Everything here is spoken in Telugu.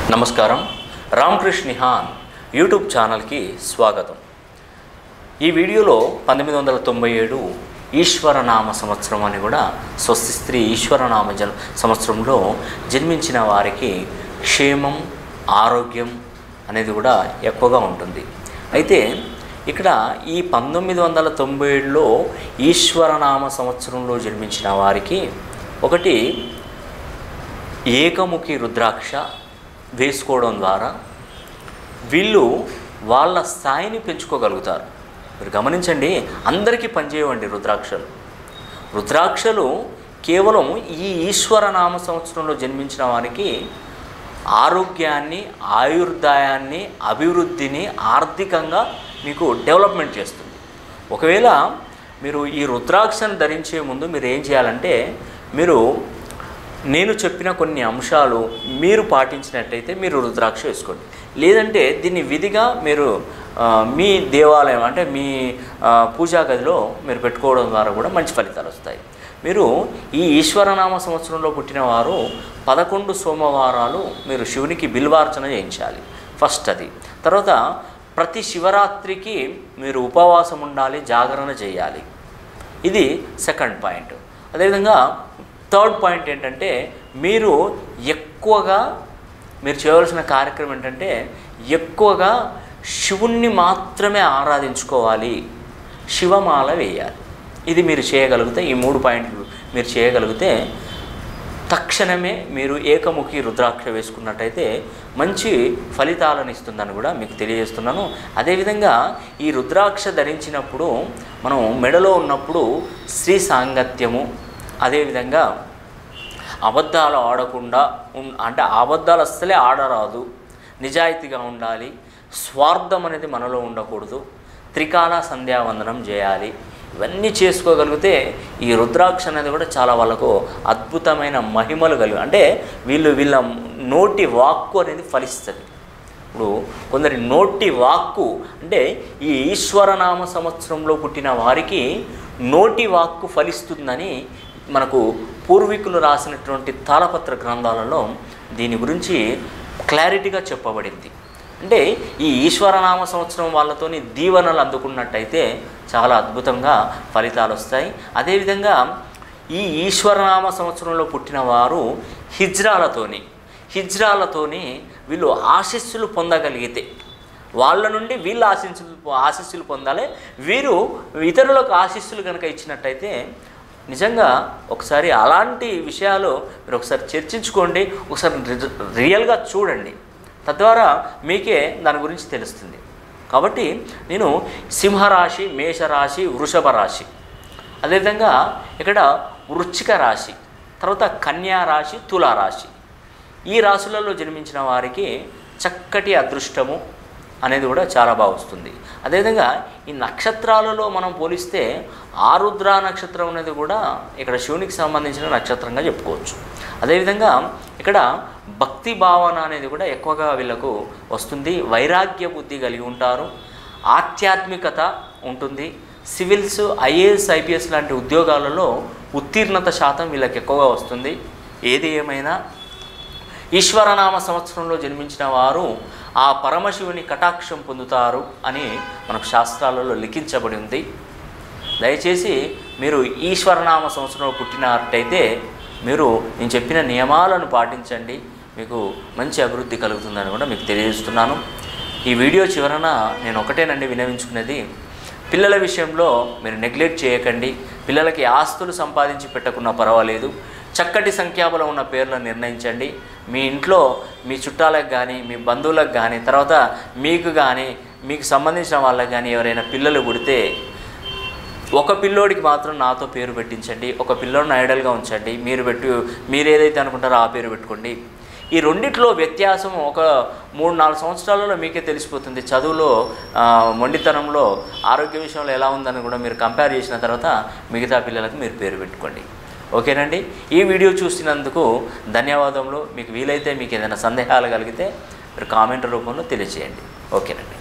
నమస్కారం రామకృష్ణ నిహాన్ యూట్యూబ్ ఛానల్కి స్వాగతం ఈ వీడియోలో పంతొమ్మిది వందల తొంభై ఏడు ఈశ్వరనామ సంవత్సరం అని కూడా స్వస్తి స్త్రీ ఈశ్వరనామ జన సంవత్సరంలో జన్మించిన వారికి క్షేమం ఆరోగ్యం అనేది కూడా ఎక్కువగా ఉంటుంది అయితే ఇక్కడ ఈ పంతొమ్మిది వందల తొంభై ఏడులో ఈశ్వరనామ సంవత్సరంలో జన్మించిన వారికి ఒకటి ఏకముఖి రుద్రాక్ష వేసుకోవడం ద్వారా వీళ్ళు వాళ్ళ స్థాయిని పెంచుకోగలుగుతారు మీరు గమనించండి అందరికీ పనిచేయవండి రుద్రాక్షలు రుద్రాక్షలు కేవలం ఈ ఈశ్వరనామ సంవత్సరంలో జన్మించిన వారికి ఆరోగ్యాన్ని ఆయుర్దాయాన్ని అభివృద్ధిని ఆర్థికంగా మీకు డెవలప్మెంట్ చేస్తుంది ఒకవేళ మీరు ఈ రుద్రాక్షను ధరించే ముందు మీరు ఏం చేయాలంటే మీరు నేను చెప్పిన కొన్ని అంశాలు మీరు పాటించినట్టయితే మీరు రుద్రాక్ష వేసుకోండి లేదంటే దీన్ని విధిగా మీరు ఆ, మీ దేవాలయం అంటే మీ ఆ, పూజా గదిలో మీరు పెట్టుకోవడం ద్వారా కూడా మంచి ఫలితాలు వస్తాయి మీరు ఈ ఈశ్వరనామ సంవత్సరంలో పుట్టిన వారు పదకొండు సోమవారాలు మీరు శివునికి బిల్వార్చన చేయించాలి ఫస్ట్ అది తర్వాత ప్రతి శివరాత్రికి మీరు ఉపవాసం ఉండాలి జాగరణ చేయాలి ఇది సెకండ్ పాయింట్ అదేవిధంగా థర్డ్ పాయింట్ ఏంటంటే మీరు ఎక్కువగా మీరు చేయవలసిన కార్యక్రమం ఏంటంటే ఎక్కువగా శివుణ్ణి మాత్రమే ఆరాధించుకోవాలి శివమాల వేయాలి ఇది మీరు చేయగలిగితే ఈ మూడు పాయింట్లు మీరు చేయగలిగితే తక్షణమే మీరు ఏకముఖి రుద్రాక్ష వేసుకున్నట్టయితే మంచి ఫలితాలను ఇస్తుందని కూడా మీకు తెలియజేస్తున్నాను అదేవిధంగా ఈ రుద్రాక్ష ధరించినప్పుడు మనం మెడలో ఉన్నప్పుడు స్త్రీ సాంగత్యము అదేవిధంగా అబద్ధాలు ఆడకుండా ఉన్ అంటే అబద్ధాలు అస్సలే ఆడరాదు నిజాయితీగా ఉండాలి స్వార్థం అనేది మనలో ఉండకూడదు త్రికాల సంధ్యావందనం చేయాలి ఇవన్నీ చేసుకోగలిగితే ఈ రుద్రాక్ష అనేది కూడా చాలా వాళ్ళకు అద్భుతమైన మహిమలు కలిగి అంటే వీళ్ళు వీళ్ళ నోటి వాక్కు అనేది ఫలిస్తుంది ఇప్పుడు కొందరి నోటి వాక్కు అంటే ఈ ఈశ్వరనామ సంవత్సరంలో పుట్టిన వారికి నోటి వాక్కు ఫలిస్తుందని మనకు పూర్వీకులు రాసినటువంటి తాళపత్ర గ్రంథాలలో దీని గురించి క్లారిటీగా చెప్పబడింది అంటే ఈ ఈశ్వరనామ సంవత్సరం వాళ్ళతోని దీవెనలు అందుకున్నట్టయితే చాలా అద్భుతంగా ఫలితాలు వస్తాయి అదేవిధంగా ఈ ఈశ్వరనామ సంవత్సరంలో పుట్టిన వారు హిజ్రాలతోని హిజ్రాలతోని వీళ్ళు ఆశీస్సులు పొందగలిగితే వాళ్ళ నుండి వీళ్ళు ఆశీస్సులు ఆశీస్సులు పొందాలి వీరు ఇతరులకు ఆశీస్సులు కనుక ఇచ్చినట్టయితే నిజంగా ఒకసారి అలాంటి విషయాలు మీరు ఒకసారి చర్చించుకోండి ఒకసారి రి- రియల్గా చూడండి తద్వారా మీకే దాని గురించి తెలుస్తుంది కాబట్టి నేను సింహరాశి మేషరాశి వృషభ రాశి అదేవిధంగా ఇక్కడ వృశ్చిక రాశి తర్వాత కన్యా రాశి తులారాశి ఈ రాశులలో జన్మించిన వారికి చక్కటి అదృష్టము అనేది కూడా చాలా బాగా వస్తుంది అదేవిధంగా ఈ నక్షత్రాలలో మనం పోలిస్తే ఆరుద్ర నక్షత్రం అనేది కూడా ఇక్కడ శివునికి సంబంధించిన నక్షత్రంగా చెప్పుకోవచ్చు అదేవిధంగా ఇక్కడ భక్తి భావన అనేది కూడా ఎక్కువగా వీళ్ళకు వస్తుంది వైరాగ్య బుద్ధి కలిగి ఉంటారు ఆధ్యాత్మికత ఉంటుంది సివిల్స్ ఐఏఎస్ ఐపీఎస్ లాంటి ఉద్యోగాలలో ఉత్తీర్ణత శాతం వీళ్ళకి ఎక్కువగా వస్తుంది ఏది ఏమైనా ఈశ్వరనామ సంవత్సరంలో జన్మించిన వారు ఆ పరమశివుని కటాక్షం పొందుతారు అని మనకు శాస్త్రాలలో లిఖించబడి ఉంది దయచేసి మీరు ఈశ్వరనామ సంవత్సరంలో పుట్టినట్టయితే మీరు నేను చెప్పిన నియమాలను పాటించండి మీకు మంచి అభివృద్ధి కలుగుతుందని కూడా మీకు తెలియజేస్తున్నాను ఈ వీడియో చివరన నేను ఒకటేనండి వినవించుకునేది పిల్లల విషయంలో మీరు నెగ్లెక్ట్ చేయకండి పిల్లలకి ఆస్తులు సంపాదించి పెట్టకున్నా పర్వాలేదు చక్కటి సంఖ్యాబలం ఉన్న పేర్లను నిర్ణయించండి మీ ఇంట్లో మీ చుట్టాలకు కానీ మీ బంధువులకు కానీ తర్వాత మీకు కానీ మీకు సంబంధించిన వాళ్ళకి కానీ ఎవరైనా పిల్లలు పుడితే ఒక పిల్లోడికి మాత్రం నాతో పేరు పెట్టించండి ఒక పిల్లోడిని ఐడల్గా ఉంచండి మీరు పెట్టు మీరు ఏదైతే అనుకుంటారో ఆ పేరు పెట్టుకోండి ఈ రెండిట్లో వ్యత్యాసం ఒక మూడు నాలుగు సంవత్సరాలలో మీకే తెలిసిపోతుంది చదువులో ఆ, మొండితనంలో ఆరోగ్య విషయంలో ఎలా ఉందని కూడా మీరు కంపేర్ చేసిన తర్వాత మిగతా పిల్లలకు మీరు పేరు పెట్టుకోండి ఓకేనండి ఈ వీడియో చూసినందుకు ధన్యవాదములు మీకు వీలైతే మీకు ఏదైనా సందేహాలు కలిగితే మీరు కామెంట్ రూపంలో తెలియజేయండి ఓకేనండి